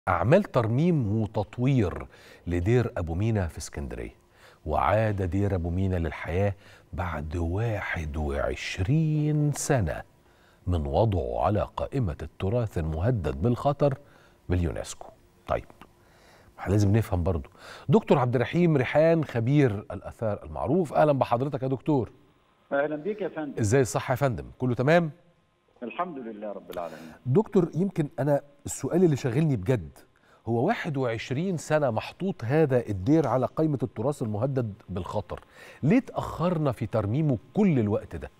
أعمال ترميم وتطوير لدير أبو مينا في اسكندرية وعاد دير أبو مينا للحياة بعد 21 سنة من وضعه على قائمة التراث المهدد بالخطر باليونسكو طيب احنا لازم نفهم برضو دكتور عبد الرحيم ريحان خبير الآثار المعروف أهلا بحضرتك يا دكتور اهلا بيك يا فندم ازاي الصحة يا فندم كله تمام الحمد لله رب العالمين دكتور يمكن أنا السؤال اللي شاغلني بجد هو 21 سنة محطوط هذا الدير على قائمة التراث المهدد بالخطر ليه تأخرنا في ترميمه كل الوقت ده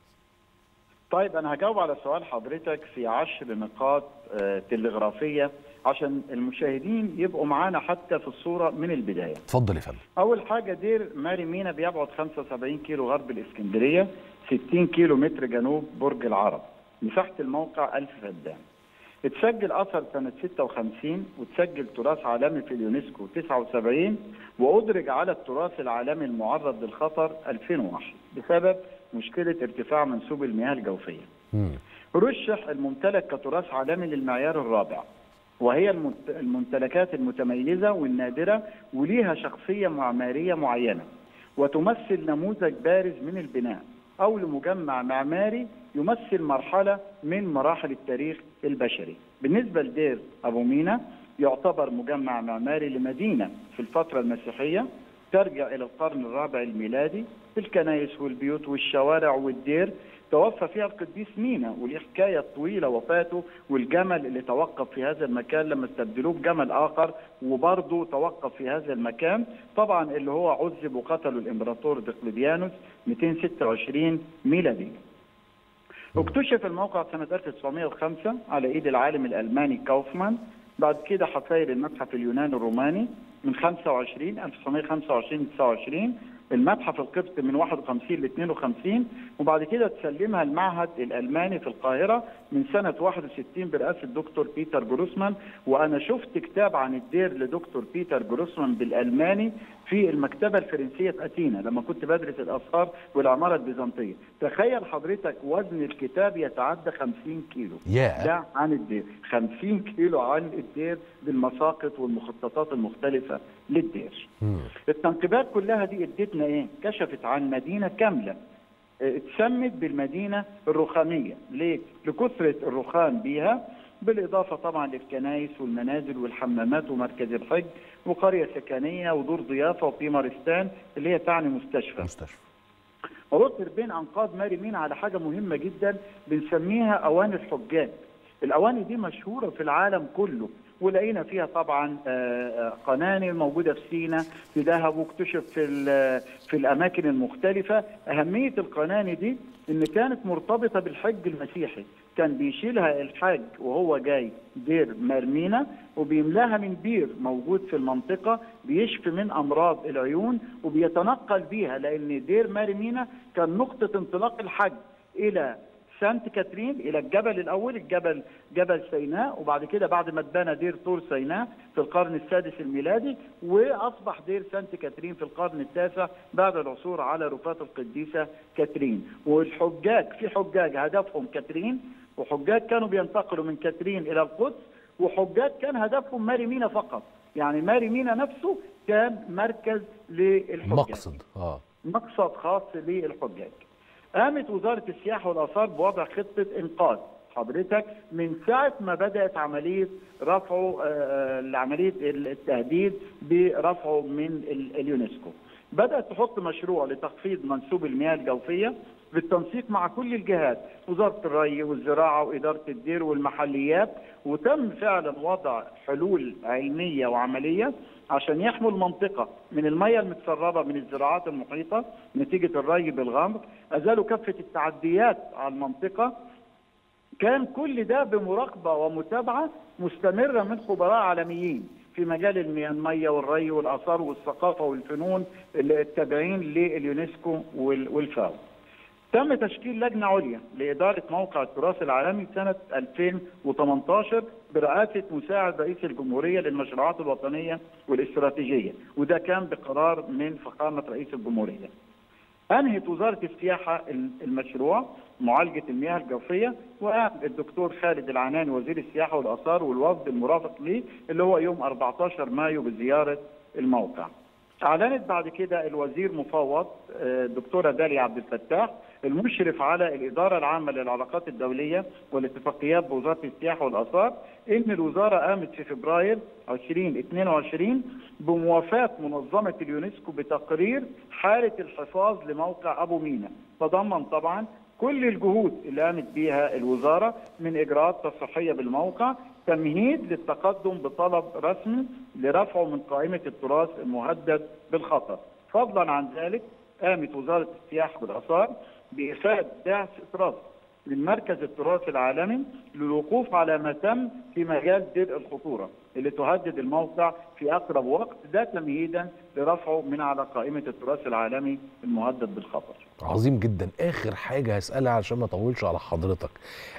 طيب انا هجاوب على سؤال حضرتك في عشر نقاط آه، تلغرافيه عشان المشاهدين يبقوا معانا حتى في الصوره من البدايه اتفضل يا فندم اول حاجه دير ماري مينا بيبعد 75 كيلو غرب الاسكندريه 60 كيلو متر جنوب برج العرب مساحه الموقع 1000 فدان اتسجل اثر سنه 56 وتسجل تراث عالمي في اليونسكو 79 وادرج على التراث العالمي المعرض للخطر 2001 بسبب مشكله ارتفاع منسوب المياه الجوفيه. مم. رشح الممتلك كتراث عالمي للمعيار الرابع وهي الممت- الممتلكات المتميزه والنادره وليها شخصيه معماريه معينه وتمثل نموذج بارز من البناء او لمجمع معماري يمثل مرحله من مراحل التاريخ البشري. بالنسبه لدير ابو مينا يعتبر مجمع معماري لمدينه في الفتره المسيحيه ترجع الى القرن الرابع الميلادي الكنائس والبيوت والشوارع والدير توفى فيها القديس مينا وليه حكايه طويله وفاته والجمل اللي توقف في هذا المكان لما استبدلوه بجمل اخر وبرضه توقف في هذا المكان طبعا اللي هو عذب وقتله الامبراطور دقلديانوس 226 ميلادي. اكتشف الموقع سنة 1905 على ايد العالم الالماني كاوفمان بعد كده حفاير المتحف اليوناني الروماني من 25 1925 29 المتحف القبطي من 51 ل 52 وبعد كده تسلمها المعهد الالماني في القاهره من سنه 61 برئاسه الدكتور بيتر جروسمان وانا شفت كتاب عن الدير لدكتور بيتر جروسمان بالالماني في المكتبه الفرنسيه في اثينا لما كنت بدرس الاثار والعماره البيزنطيه تخيل حضرتك وزن الكتاب يتعدى 50 كيلو ياه. ده عن الدير 50 كيلو عن الدير بالمساقط والمخططات المختلفه للدير مم. التنقيبات كلها دي ادتنا ايه؟ كشفت عن مدينه كامله اه، اتسمت بالمدينه الرخاميه، ليه؟ لكثره الرخام بيها بالاضافه طبعا للكنائس والمنازل والحمامات ومركز الحج وقريه سكنيه ودور ضيافه وبيمارستان اللي هي تعني مستشفى. مستشفى ووصل بين انقاض ماري مين على حاجه مهمه جدا بنسميها اواني الحجاج. الاواني دي مشهوره في العالم كله ولقينا فيها طبعا آه، آه، قناني موجوده في سينا في دهب واكتشف في ال- في الاماكن المختلفه اهميه القناني دي ان كانت مرتبطه بالحج المسيحي كان بيشيلها الحاج وهو جاي دير مرمينا وبيملاها من بير موجود في المنطقه بيشفي من امراض العيون وبيتنقل بيها لان دير مرمينا كان نقطه انطلاق الحج الى سانت كاترين الى الجبل الاول الجبل جبل سيناء وبعد كده بعد ما اتبنى دير طور سيناء في القرن السادس الميلادي واصبح دير سانت كاترين في القرن التاسع بعد العثور على رفات القديسه كاترين والحجاج في حجاج هدفهم كاترين وحجاج كانوا بينتقلوا من كاترين الى القدس وحجاج كان هدفهم ماري مينا فقط يعني ماري مينا نفسه كان مركز للحجاج مقصد اه مقصد خاص للحجاج. قامت وزاره السياحه والاثار بوضع خطه انقاذ حضرتك من ساعه ما بدات عمليه رفعه آه، عمليه التهديد برفعه من ال- اليونسكو. بدات تحط مشروع لتخفيض منسوب المياه الجوفيه بالتنسيق مع كل الجهات وزاره الري والزراعه واداره الدير والمحليات وتم فعلا وضع حلول علميه وعمليه عشان يحموا المنطقه من المياه المتسربه من الزراعات المحيطه نتيجه الري بالغمر ازالوا كافه التعديات على المنطقه كان كل ده بمراقبه ومتابعه مستمره من خبراء عالميين في مجال المياه الميه والري والاثار والثقافه والفنون التابعين لليونسكو وال- والفاو. تم تشكيل لجنة عليا لإدارة موقع التراث العالمي سنة 2018 برئاسة مساعد رئيس الجمهورية للمشروعات الوطنية والاستراتيجية وده كان بقرار من فخامة رئيس الجمهورية انهت وزاره السياحه المشروع معالجه المياه الجوفيه وقام الدكتور خالد العناني وزير السياحه والاثار والوفد المرافق ليه اللي هو يوم 14 مايو بزياره الموقع. اعلنت بعد كده الوزير مفوض الدكتوره داليا عبد الفتاح المشرف على الاداره العامه للعلاقات الدوليه والاتفاقيات بوزاره السياحه والاثار ان الوزاره قامت في فبراير 2022 بموافاه منظمه اليونسكو بتقرير حاله الحفاظ لموقع ابو مينا تضمن طبعا كل الجهود اللي قامت بيها الوزاره من اجراءات تصحيحيه بالموقع تمهيد للتقدم بطلب رسمي لرفعه من قائمه التراث المهدد بالخطر. فضلا عن ذلك قامت وزاره السياحه والاثار بافاده بعثه رصد من مركز التراث العالمي للوقوف على ما تم في مجال درء الخطوره اللي تهدد الموقع في اقرب وقت ده تمهيدا لرفعه من على قائمه التراث العالمي المهدد بالخطر. عظيم جدا اخر حاجه هسالها عشان ما اطولش على حضرتك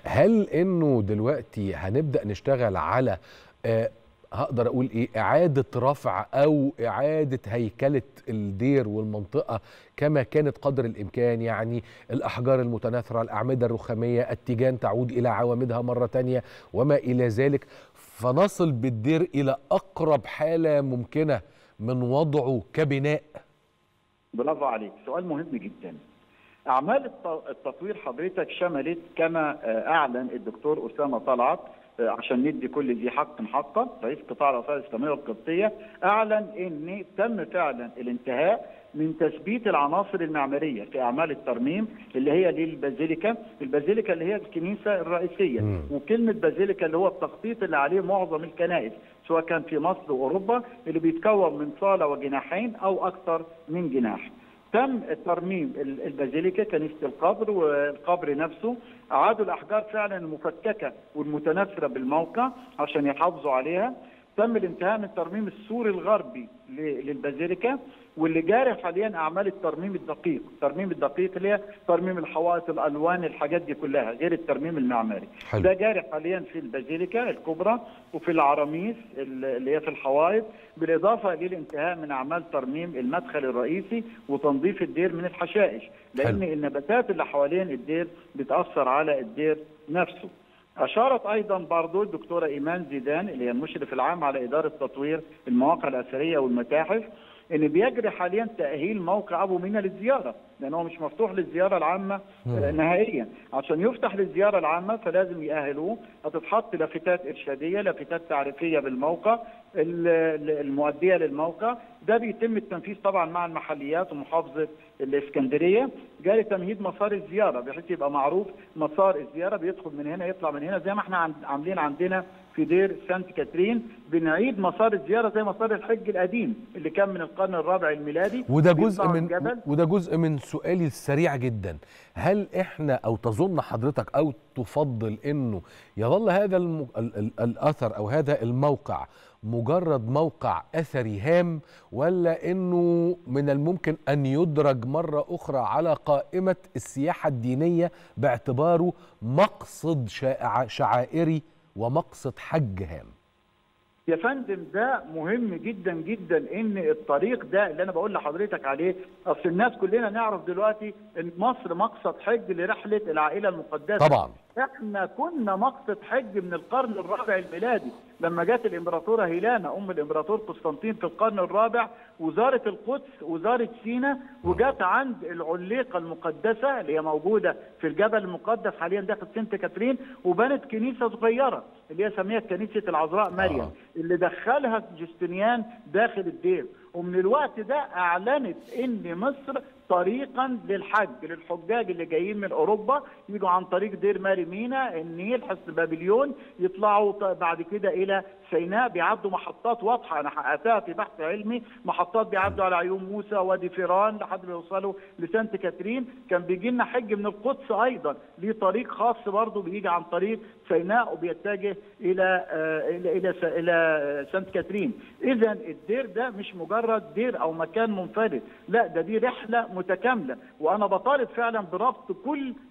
هل انه دلوقتي هنبدا نشتغل على آه هقدر اقول ايه اعاده رفع او اعاده هيكله الدير والمنطقه كما كانت قدر الامكان يعني الاحجار المتناثره الاعمده الرخاميه التيجان تعود الى عوامدها مره تانية وما الى ذلك فنصل بالدير الى اقرب حاله ممكنه من وضعه كبناء برافو عليك سؤال مهم جدا اعمال التطوير حضرتك شملت كما اعلن الدكتور اسامه طلعت عشان ندي كل ذي حق حقه رئيس قطاع الاثار الاسلاميه والقبطيه اعلن ان تم فعلا الانتهاء من تثبيت العناصر المعماريه في اعمال الترميم اللي هي للبازيليكا، البازيليكا اللي هي الكنيسه الرئيسيه م. وكلمه بازيليكا اللي هو التخطيط اللي عليه معظم الكنائس سواء كان في مصر واوروبا اللي بيتكون من صاله وجناحين او اكثر من جناح. تم ترميم البازيليكا كنيسه القبر والقبر نفسه اعادوا الاحجار فعلا المفككه والمتناثره بالموقع عشان يحافظوا عليها تم الانتهاء من ترميم السور الغربي للبازيليكا واللي جاري حاليا اعمال الترميم الدقيق، الترميم الدقيق اللي هي ترميم الحوائط الالوان الحاجات دي كلها غير الترميم المعماري. حلو. ده جاري حاليا في البازيليكا الكبرى وفي العراميس اللي هي في الحوائط بالاضافه للانتهاء من اعمال ترميم المدخل الرئيسي وتنظيف الدير من الحشائش، لان حلو. النباتات اللي حوالين الدير بتاثر على الدير نفسه. أشارت أيضا برضو الدكتورة إيمان زيدان اللي هي المشرف العام على إدارة تطوير المواقع الأثرية والمتاحف ان بيجري حاليا تاهيل موقع ابو مينا للزياره لان هو مش مفتوح للزياره العامه نهائيا عشان يفتح للزياره العامه فلازم يأهلوه هتتحط لافتات ارشاديه لافتات تعريفيه بالموقع المؤديه للموقع ده بيتم التنفيذ طبعا مع المحليات ومحافظه الاسكندريه جاري تمهيد مسار الزياره بحيث يبقى معروف مسار الزياره بيدخل من هنا يطلع من هنا زي ما احنا عاملين عندنا في دير سانت كاترين بنعيد مسار الزياره زي مسار الحج القديم اللي كان من القرن الرابع الميلادي وده جزء من الجبل. وده جزء من سؤالي السريع جدا هل احنا او تظن حضرتك او تفضل انه يظل هذا الم... ال... ال... الاثر او هذا الموقع مجرد موقع اثري هام ولا انه من الممكن ان يدرج مره اخرى على قائمه السياحه الدينيه باعتباره مقصد شائع شعائري ومقصد حج هام يا فندم ده مهم جدا جدا ان الطريق ده اللي انا بقول لحضرتك عليه اصل الناس كلنا نعرف دلوقتي ان مصر مقصد حج لرحله العائله المقدسه طبعا احنا كنا مقصد حج من القرن الرابع الميلادي لما جت الامبراطوره هيلانا ام الامبراطور قسطنطين في القرن الرابع وزاره القدس وزاره سينا وجت عند العليقه المقدسه اللي هي موجوده في الجبل المقدس حاليا داخل سانت كاترين وبنت كنيسه صغيره اللي هي سميت كنيسه العذراء مريم آه. اللي دخلها جستنيان داخل الدير ومن الوقت ده اعلنت ان مصر طريقا للحج للحجاج اللي جايين من اوروبا يجوا عن طريق دير ماري مينا النيل حصن بابليون يطلعوا بعد كده الى سيناء بيعدوا محطات واضحه انا حققتها في بحث علمي محطات بيعدوا على عيون موسى وادي فيران لحد ما يوصلوا لسانت كاترين كان بيجي لنا حج من القدس ايضا ليه طريق خاص برضه بيجي عن طريق سيناء وبيتجه الى آه الى الى الى سانت كاترين اذا الدير ده مش مجرد دير او مكان منفرد لا ده دي رحله متكامله وانا بطالب فعلا بربط كل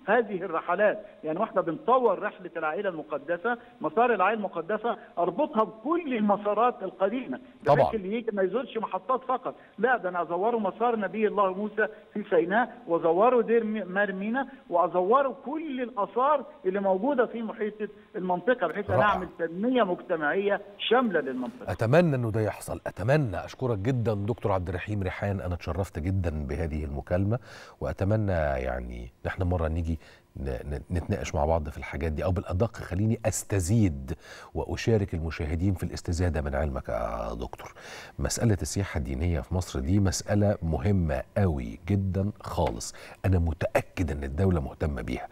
هذه الرحلات يعني واحنا بنطور رحله العائله المقدسه مسار العائله المقدسه اربطها بكل المسارات القديمه طبعاً. بحيث اللي يجي ما يزورش محطات فقط لا ده انا ازوره مسار نبي الله موسى في سيناء وازوره دير مي- مار مينا وازوره كل الاثار اللي موجوده في محيط المنطقه بحيث ان رائع. اعمل تنميه مجتمعيه شامله للمنطقه اتمنى انه ده يحصل اتمنى اشكرك جدا دكتور عبد الرحيم ريحان انا اتشرفت جدا بهذه المكالمه واتمنى يعني احنا مره نيجي ن- ن- نتناقش مع بعض في الحاجات دي او بالادق خليني استزيد واشارك المشاهدين في الاستزاده من علمك يا دكتور مساله السياحه الدينيه في مصر دي مساله مهمه قوي جدا خالص انا متاكد ان الدوله مهتمه بيها